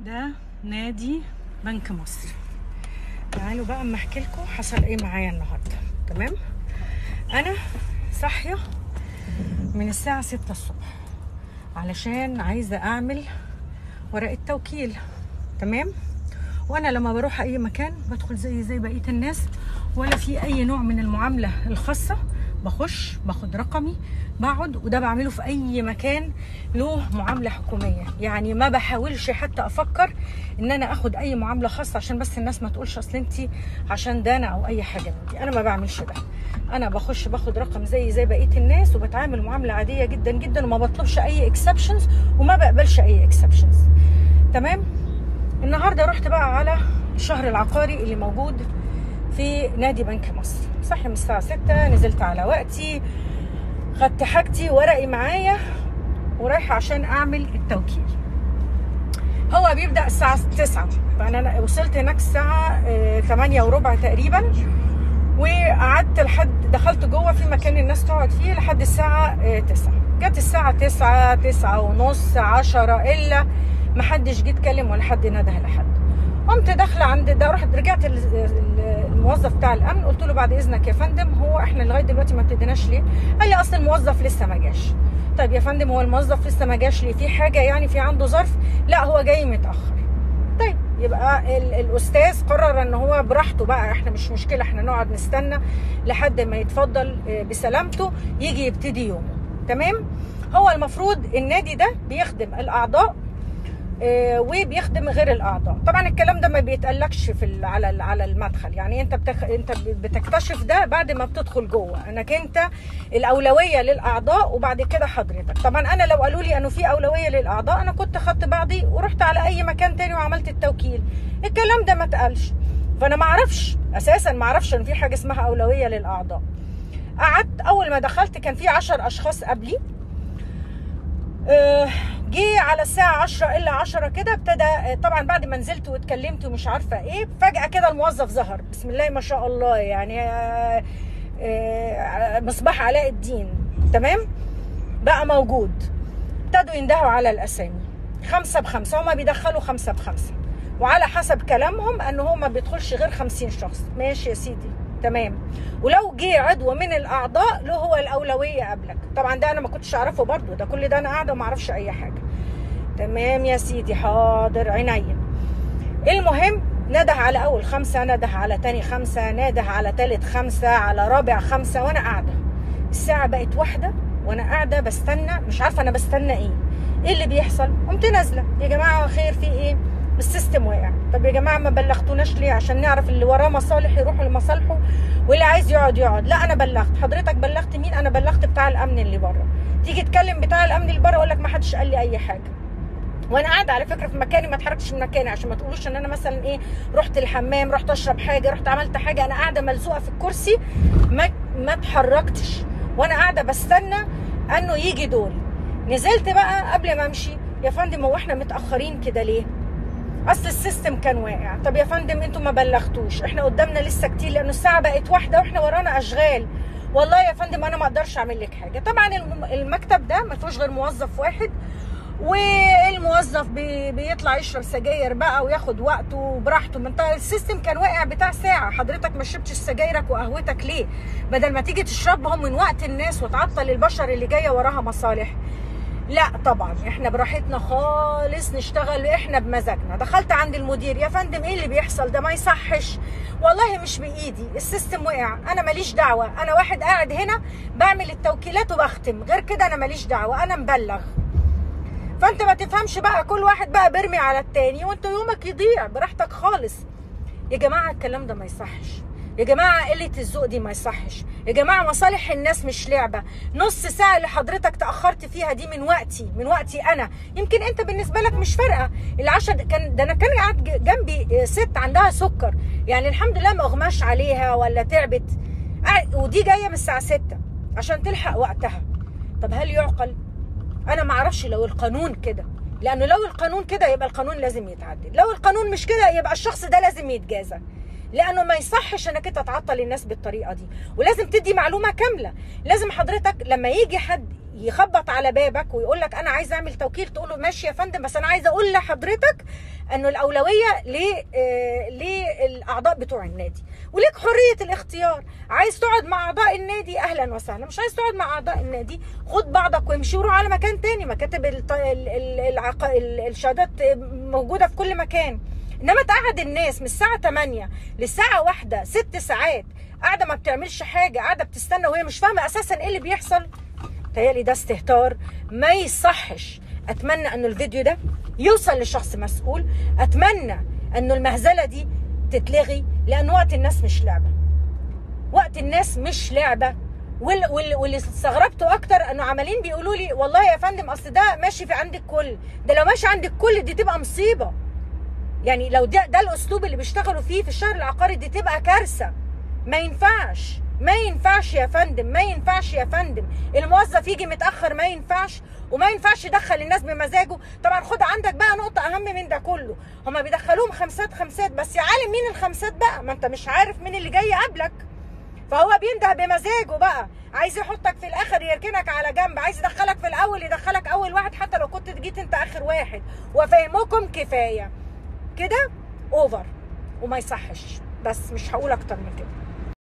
ده نادي بنك مصر تعالوا بقى اما احكي لكم حصل ايه معايا النهارده تمام انا صاحيه من الساعه 6 الصبح علشان عايزه اعمل ورقه توكيل تمام وانا لما بروح اي مكان بدخل زي زي بقيه الناس ولا في اي نوع من المعامله الخاصه بخش باخد رقمي بقعد وده بعمله في اي مكان له معامله حكوميه يعني ما بحاولش حتى افكر ان انا اخد اي معامله خاصه عشان بس الناس ما تقولش اصل انت عشان دانا او اي حاجه من دي انا ما بعملش ده انا بخش باخد رقم زي زي بقيه الناس وبتعامل معامله عاديه جدا جدا وما بطلبش اي اكسبشنز وما بقبلش اي اكسبشنز تمام النهارده رحت بقى على الشهر العقاري اللي موجود في نادي بنك مصر صحي من الساعة 6 نزلت على وقتي خدت حاجتي ورقي معايا ورايحة عشان أعمل التوكيل هو بيبدأ الساعة 9 فأنا وصلت هناك الساعة 8 وربع تقريبا وقعدت لحد دخلت جوه في مكان الناس تقعد فيه لحد الساعة 9 جت الساعة 9 9 ونص 10 إلا محدش جه اتكلم ولا حد نده لحد قمت داخله عند ده رحت رجعت الموظف بتاع الامن قلت له بعد اذنك يا فندم هو احنا لغايه دلوقتي ما ابتديناش ليه؟ قال لي اصل الموظف لسه ما جاش. طيب يا فندم هو الموظف لسه ما جاش ليه؟ في حاجه يعني في عنده ظرف؟ لا هو جاي متاخر. طيب يبقى ال الاستاذ قرر ان هو براحته بقى احنا مش مشكله احنا نقعد نستنى لحد ما يتفضل بسلامته يجي يبتدي يومه. تمام؟ هو المفروض النادي ده بيخدم الاعضاء وبيخدم غير الاعضاء طبعا الكلام ده ما بيتقالكش في على على المدخل يعني انت بتخ... انت بتكتشف ده بعد ما بتدخل جوه انك انت الاولويه للاعضاء وبعد كده حضرتك طبعا انا لو قالوا لي انه في اولويه للاعضاء انا كنت خدت بعضي ورحت على اي مكان تاني وعملت التوكيل الكلام ده ما اتقالش فانا ما اعرفش اساسا ما اعرفش ان في حاجه اسمها اولويه للاعضاء قعدت اول ما دخلت كان في 10 اشخاص قبلي أه جه على الساعة 10 إلا 10 كده ابتدى طبعا بعد ما نزلت واتكلمت ومش عارفة إيه فجأة كده الموظف ظهر بسم الله ما شاء الله يعني آآ آآ مصباح علاء الدين تمام بقى موجود ابتدوا يندهوا على الأسامي خمسة بخمسة هما بيدخلوا خمسة بخمسة وعلى حسب كلامهم ان هو ما بيدخلش غير 50 شخص ماشي يا سيدي تمام ولو جه عضو من الاعضاء له هو الاولويه قبلك طبعا ده انا ما كنتش اعرفه برضو ده كل ده انا قاعده وما اعرفش اي حاجه تمام يا سيدي حاضر عينيا المهم نده على اول خمسه نده على تاني خمسه نده على تالت خمسه على رابع خمسه وانا قاعده الساعه بقت واحده وانا قاعده بستنى مش عارفه انا بستنى ايه ايه اللي بيحصل قمت نازله يا جماعه خير في ايه السيستم واقع طب يا جماعه ما بلغتوناش ليه عشان نعرف اللي وراه مصالح يروحوا لمصالحه واللي عايز يقعد يقعد لا انا بلغت حضرتك بلغت مين انا بلغت بتاع الامن اللي بره تيجي تكلم بتاع الامن اللي بره يقول لك ما حدش قال لي اي حاجه وانا قاعده على فكره في مكاني ما اتحركتش من مكاني عشان ما تقولوش ان انا مثلا ايه رحت الحمام رحت اشرب حاجه رحت عملت حاجه انا قاعده ملزوقه في الكرسي ما ما اتحركتش وانا قاعده بستنى انه يجي دوري نزلت بقى قبل ما امشي يا فندم هو احنا متاخرين كده ليه اصل السيستم كان واقع طب يا فندم انتوا ما بلغتوش احنا قدامنا لسه كتير لانه الساعه بقت واحده واحنا ورانا اشغال والله يا فندم انا ما اقدرش اعمل لك حاجه طبعا المكتب ده ما فيهوش غير موظف واحد والموظف بي بيطلع يشرب سجاير بقى وياخد وقته براحته ما انت السيستم كان واقع بتاع ساعه حضرتك ما شربتش سجايرك وقهوتك ليه بدل ما تيجي تشربهم من وقت الناس وتعطل البشر اللي جايه وراها مصالح لا طبعا احنا براحتنا خالص نشتغل احنا بمزاجنا دخلت عند المدير يا فندم ايه اللي بيحصل ده ما يصحش والله مش بايدي السيستم وقع انا ماليش دعوه انا واحد قاعد هنا بعمل التوكيلات وبختم غير كده انا ماليش دعوه انا مبلغ فانت ما تفهمش بقى كل واحد بقى بيرمي على التاني وانت يومك يضيع براحتك خالص يا جماعه الكلام ده ما يصحش يا جماعه قله الذوق دي ما يصحش يا جماعه مصالح الناس مش لعبه نص ساعه اللي حضرتك تاخرت فيها دي من وقتي من وقتي انا يمكن انت بالنسبه لك مش فارقه العشاء كان ده انا كان قاعد جنبي ست عندها سكر يعني الحمد لله ما اغماش عليها ولا تعبت ودي جايه من الساعه 6 عشان تلحق وقتها طب هل يعقل انا ما اعرفش لو القانون كده لانه لو القانون كده يبقى القانون لازم يتعدل لو القانون مش كده يبقى الشخص ده لازم يتجازى لانه ما يصحش انك انت تعطل الناس بالطريقه دي ولازم تدي معلومه كامله لازم حضرتك لما يجي حد يخبط على بابك ويقول لك انا عايز اعمل توكيل تقول له ماشي يا فندم بس انا عايز اقول لحضرتك انه الاولويه ل آه، للاعضاء بتوع النادي وليك حريه الاختيار عايز تقعد مع اعضاء النادي اهلا وسهلا مش عايز تقعد مع اعضاء النادي خد بعضك وامشي وروح على مكان تاني مكاتب الط- ال- ال- العق- ال- الشهادات موجوده في كل مكان انما تقعد الناس من الساعه 8 للساعه 1 ست ساعات قاعده ما بتعملش حاجه قاعده بتستنى وهي مش فاهمه اساسا ايه اللي بيحصل تهيألي ده استهتار ما يصحش اتمنى انه الفيديو ده يوصل لشخص مسؤول اتمنى انه المهزله دي تتلغي لان وقت الناس مش لعبه وقت الناس مش لعبه وال وال واللي استغربته اكتر انه عمالين بيقولوا لي والله يا فندم اصل ده ماشي في عند الكل ده لو ماشي عند الكل دي تبقى مصيبه يعني لو ده ده الاسلوب اللي بيشتغلوا فيه في الشهر العقاري دي تبقى كارثه ما ينفعش ما ينفعش يا فندم ما ينفعش يا فندم الموظف يجي متاخر ما ينفعش وما ينفعش يدخل الناس بمزاجه طبعا خد عندك بقى نقطه اهم من ده كله هما بيدخلوهم خمسات خمسات بس يا عالم مين الخمسات بقى ما انت مش عارف مين اللي جاي قبلك فهو بينده بمزاجه بقى عايز يحطك في الاخر يركنك على جنب عايز يدخلك في الاول يدخلك اول واحد حتى لو كنت جيت انت اخر واحد وفهمكم كفايه كده اوفر وما يصحش بس مش هقول اكتر من كده